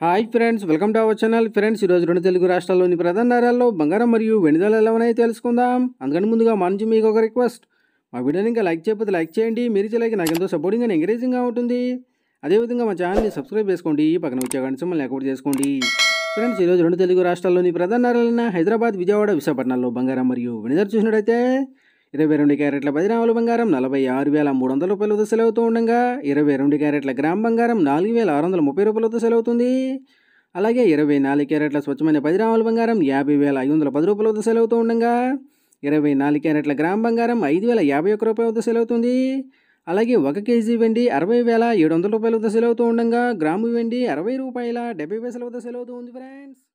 hi friends welcome to our channel friends ఈరోజు రెండు తెలుగు రాష్ట్రాల్లోని ప్రధాన నగరాల్లో బంగారం మరియు వెండి ధరలు ఎలా ఉన్నాయో తెలుసుకుందాం అందుకని ముందుగా మా నుంచి మీకు ఒక రిక్వెస్ట్ మా వీడియోని ఇంకా లైక్ చేయకపోతే లైక్ చేయండి మీరు ఇచ్చే లైక్ నాకు ఎంతో సపోర్టింగ్ అండ్ ఎంకరేజింగ్గా ఉంటుంది అదేవిధంగా మా ఛానల్ని సబ్స్క్రైబ్ చేసుకోండి పక్కన వచ్చే గంట సింబల్ని యాక్టివేట్ చేసుకోండి ఫ్రెండ్స్ ఈరోజు రెండు తెలుగు రాష్ట్రాల్లోని ప్రధాన నగరాలైన హైదరాబాద్ విజయవాడ విశాఖపట్నంలో బంగారం మరియు వెండి ధర చూసినట్టయితే ఇరవై రెండు క్యారెట్ల పది గ్రాముల బంగారం నలభై ఆరు వేల మూడు వందల రూపాయలతో సెలవుతూ ఉండగా ఇరవై రెండు క్యారెట్ల గ్రామ్ బంగారం నాలుగు వేల ఆరు వందల ముప్పై రూపాయలతో సెలవుతుంది అలాగే ఇరవై నాలుగు క్యారెట్ల స్వచ్ఛమైన పది గ్రాముల బంగారం యాభై వేల ఐదు వందల పది రూపాయలతో సెలవుతూ ఉండగా ఇరవై నాలుగు క్యారెట్ల గ్రామ్ బంగారం ఐదు వేల యాభై ఒక్క రూపాయలతో సెలవుతుంది అలాగే ఒక కేజీ వెండి అరవై వేల ఏడు వందల రూపాయలతో సెలవుతూ ఉండగా గ్రాము వెండి అరవై రూపాయల డెబ్బై పైసలతో సెలవుతూ ఉంది ఫ్రెండ్స్